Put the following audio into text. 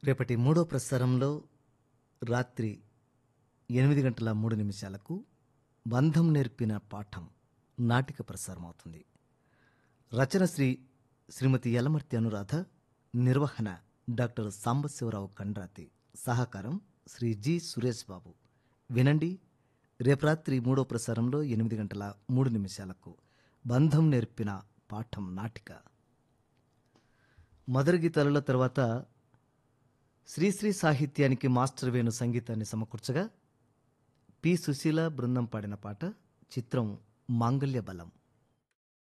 రేపటి మూడో ప్రసారంలో రాత్రి ఎనిమిది గంటల మూడు నిమిషాలకు బంధం నేర్పిన పాఠం నాటిక ప్రసారం అవుతుంది రచన శ్రీ శ్రీమతి యలమర్తి అనురాధ నిర్వహణ డాక్టర్ సాంబశివరావు కండ్రాతి సహకారం శ్రీ జి సురేష్ బాబు వినండి రేపు రాత్రి మూడో ప్రసారంలో ఎనిమిది గంటల మూడు నిమిషాలకు బంధం నేర్పిన పాఠం నాటిక మదర్ గీతాలలో తర్వాత శ్రీశ్రీ సాహిత్యానికి మాస్టర్ వేణు సంగీతాన్ని సమకూర్చగా పి సుశీల బృందం పాడిన పాట చిత్రం మాంగళ్య బలం